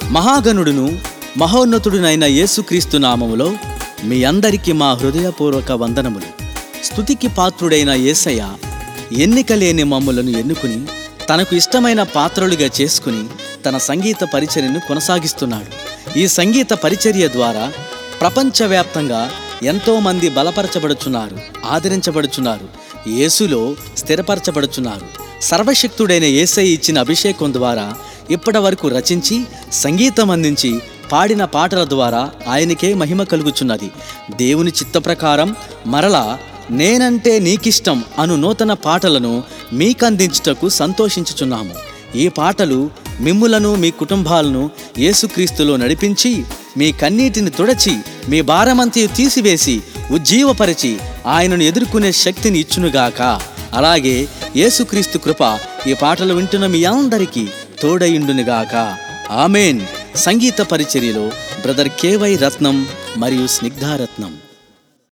మహాగణుడును మహోన్నతుడునైన యేసుక్రీస్తు నామములో మీ అందరికీ మా హృదయపూర్వక వందనములు స్తుతికి పాత్రుడైన యేసయ్య ఎన్నిక లేని మమ్ములను ఎన్నుకుని తనకు ఇష్టమైన పాత్రలుగా చేసుకుని తన సంగీత పరిచర్యను కొనసాగిస్తున్నాడు ఈ సంగీత పరిచర్య ద్వారా ప్రపంచవ్యాప్తంగా ఎంతో మంది బలపరచబడుచున్నారు ఆదరించబడుచున్నారు యేసులో స్థిరపరచబడుచున్నారు సర్వశక్తుడైన యేసై ఇచ్చిన అభిషేకం ద్వారా ఇప్పటి వరకు రచించి సంగీతం అందించి పాడిన పాటల ద్వారా ఆయనకే మహిమ కలుగుచున్నది దేవుని చిత్త ప్రకారం మరలా నేనంటే నీకిష్టం అను నూతన పాటలను మీకందించుటకు సంతోషించుచున్నాము ఈ పాటలు మిమ్ములను మీ కుటుంబాలను యేసుక్రీస్తులో నడిపించి మీ కన్నీటిని తుడచి మీ భారమంతయు తీసివేసి ఉజ్జీవపరిచి ఆయనను ఎదుర్కొనే శక్తిని ఇచ్చునుగాక అలాగే యేసుక్రీస్తు కృప ఈ పాటలు వింటున్న మీ అందరికీ తోడయుండునుగాక ఆమెన్ సంగీత పరిచర్యలో బ్రదర్ కేవై రత్నం మరియు స్నిగ్ధారత్నం